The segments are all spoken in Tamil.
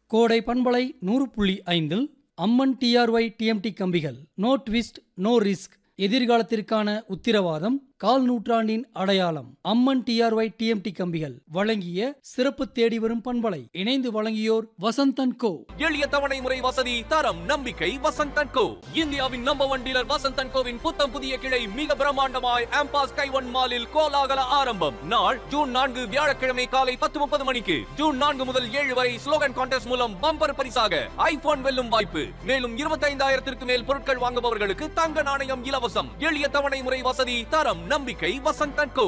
கோடை பண்பலை நூறு புள்ளி ஐந்தில் அம்மன் டிஆர்ஒய் டிஎம்டி கம்பிகள் நோ ட்விஸ்ட் நோ ரிஸ்க் எதிர்காலத்திற்கான உத்திரவாதம் கால் நூற்றாண்டின் அடையாளம் அம்மன் டிஆர்ஒய் டிஎம்டி கம்பிகள் வழங்கிய சிறப்பு தேடி வரும் பண்பலை இணைந்து வழங்கியோர் வசந்தன் கோ எளிய தவணை முறை வசதி தரம் நம்பிக்கை வசந்தன் கோ இந்தியாவின் நம்பர் ஒன் டீலர் வசந்தன் கோவின் புத்தம் புதிய கிளை மிக பிரம்மாண்டமாய் ஆம்பாஸ் கைவன் மாலில் கோலாகல ஆரம்பம் நாள் ஜூன் நான்கு வியாழக்கிழமை காலை பத்து முப்பது மணிக்கு ஜூன் நான்கு முதல் ஏழு வரை ஸ்லோகன் கான்டெஸ்ட் மூலம் பம்பர் பரிசாக ஐபோன் வெல்லும் வாய்ப்பு மேலும் இருபத்தைந்தாயிரத்திற்கு மேல் பொருட்கள் வாங்குபவர்களுக்கு தங்க நாணயம் இலவசம் எளிய தவணை முறை வசதி தரம் நம்பிக்கை வசந்தன் கோ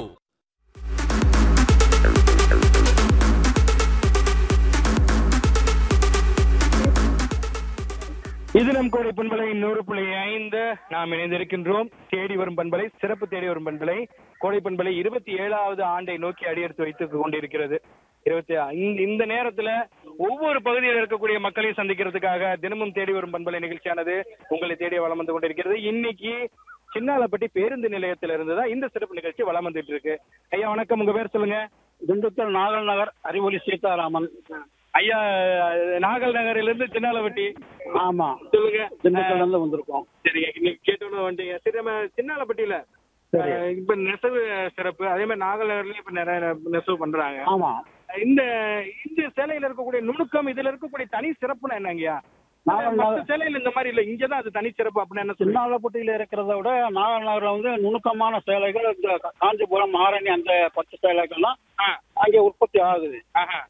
இது நம் கோடை பண்பலை நூறு புள்ளி ஐந்து நாம் இணைந்திருக்கின்றோம் தேடி வரும் பண்பலை சிறப்பு தேடி வரும் பண்பலை கோடை பண்பலை இருபத்தி ஏழாவது ஆண்டை நோக்கி அடியெடுத்து வைத்துக் கொண்டிருக்கிறது இருபத்தி இந்த- இந்த நேரத்துல ஒவ்வொரு பகுதியில் இருக்கக்கூடிய மக்களையும் சந்திக்கிறதுக்காக தினமும் தேடி வரும் பண்பலை நிகழ்ச்சியானது உங்களை தேடி வளம் வந்து கொண்டிருக்கிறது இன்னைக்கு சின்னாலப்பட்டி பேருந்து நிலையத்தில இருந்து தான் இந்த சிறப்பு நிகழ்ச்சி வளம் வந்துட்டு இருக்கு ஐயா வணக்கம் உங்க பேர் சொல்லுங்க திண்டுக்கல் நாகல் நகர் அறிவொளி சீதாராமன் ஐயா நாகல் நகரிலிருந்து சின்னாலப்பட்டி ஆமா சொல்லுங்க திண்டுக்கல்ல இருந்து வந்திருக்கோம் சரிங்க இன்னைக்கு கேட்டோன்னு வந்துட்டீங்க சரி நம்ம சின்னாலப்பட்டியில சரி. அஹ், இப்ப நெசவு சிறப்பு அதே மாதிரி நாகலர்லயும் இப்ப நிறைய நெசவு பண்றாங்க ஆமா இந்த இந்த சேலையில இருக்கக்கூடிய நுணுக்கம் இதுல இருக்கக்கூடிய தனி சிறப்புனா என்னங்கய்யா நாகல் மத்த நகர் சேலையில இந்த மாதிரி இல்ல இங்கதான் அது தனி சிறப்பு அப்படின்னு என்ன சொல்லுங்க சின்னாலப்பட்டியில இருக்கிறத விட நாகல் நகர்ல வந்து நுணுக்கமான சேலைகள் இந்த காஞ்சிபுரம் ஆரணி அந்த பட்டு சேலைகள்லாம் அங்கே உற்பத்தி ஆகுது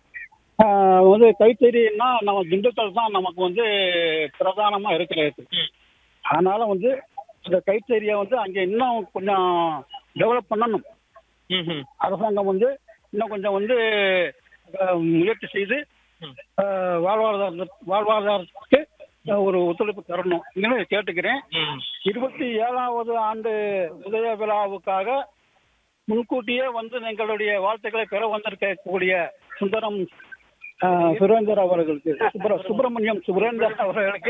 ஆஹ் வந்து கைத்தறின்னா நம்ம திண்டுக்கல் தான் நமக்கு வந்து பிரதானமா இருக்கிறது அதனால வந்து இந்த கைத்தறியை வந்து அங்கே இன்னும் கொஞ்சம் டெவலப் பண்ணணும் அரசாங்கம் வந்து இன்னும் கொஞ்சம் வந்து அஹ், முயற்சி செய்து அஹ், வாழ்வாதார வாழ்வாதாரத்துக்கு அஹ், ஒரு ஒத்துழைப்பு தரணும் இன்னும் கேட்டுக்கிறேன் இருபத்தி ஏழாவது ஆண்டு உதய விழாவுக்காக முன்கூட்டியே வந்து எங்களுடைய வாழ்த்துக்களை பெற வந்திருக்கக்கூடிய சுந்தரம் அஹ், சுரேந்தர் அவர்களுக்கு சுப்ர- சுப்பிரமணியம் சுரேந்தர் அவர்களுக்கு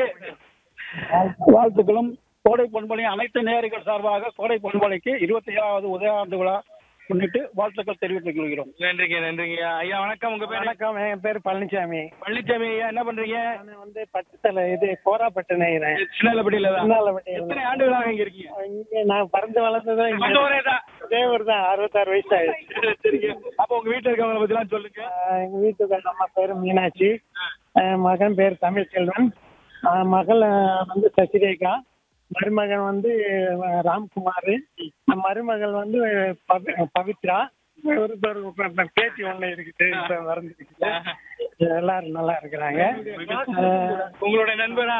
வாழ்த்துக்களும் கோடை பொன்மொழி அனைத்து நேயர்கள் சார்பாக கோடை பொன்மொழிக்கு இருபத்தி ஏழாவது உதயாண்டு விழா முன்னிட்டு வாழ்த்துக்கள் தெரிவித்துக் கொள்கிறோம் நன்றிங்க நன்றிங்க ஐயா வணக்கம் உங்க பேர் வணக்கம் என் பேர் பழனிசாமி பழனிசாமி ஐயா என்ன பண்றீங்க நான் வந்து பட்டு தலை இது கோராப்பட்டு நெய்கிறேன் சின்னாலப்பட்டியில தான் சின்னாலப்பட்டியில எத்தனை ஆண்டுகளாக இங்க இருக்கீங்க இங்க நான் பிறந்து வளர்ந்ததும் இங்க அந்த ஒரே தான். இதே ஊர் தான் அறுபத்தாறு வயசு ஆயிடுச்சு சரிங்க அப்ப உங்க வீட்டுல இருக்கவங்கள பத்தி எல்லாம் சொல்லுங்க ஆஹ் எங்க வீட்டுக்கு அம்மா பேரு மீனாட்சி ஆஹ் மகன் பேர் தமிழ்செல்வன் ஆஹ் மகள் ஆஹ் வந்து சசிரேகா மருமகன் வந்து ஆஹ் ராம்குமார் மருமகள் வந்து பவி- பவித்ரா ஒரு ஒரு ப- பேத்தி ஒண்ணு இருக்குது இப்ப மறந்துருக்குது எல்லாரும் நல்லா இருக்கிறாங்க ஆஹ் உங்களுடைய நண்பரா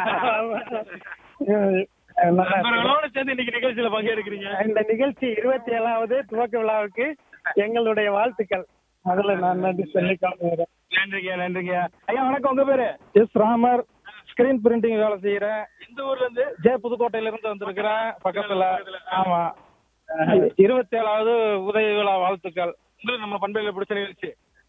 நல்லா இருக்கு. நண்பர்களோட சேர்ந்து இன்னைக்கு நிகழ்ச்சியில பங்கேற்கிறீங்க இந்த நிகழ்ச்சி இருபத்தி ஏழாவது துவக்க விழாவுக்கு எங்களுடைய வாழ்த்துக்கள் முதல்ல நான் நன்றி சொல்லி காட்டுகிறேன் நன்றிங்க நன்றிங்க ஐயா வணக்கம் உங்க பேரு எஸ் ராமர் ஸ்கிரீன் பிரிண்டிங் வேலை செய்யறேன் எந்த ஊர்ல இருந்து ஜே புதுக்கோட்டையில இருந்து வந்திருக்கிறேன் பக்கத்துல ஆமா இருபத்தி ஏழாவது உதய விழா வாழ்த்துக்கள் உங்களுக்கு நம்ம பண்பையில பிடிச்ச நிகழ்ச்சி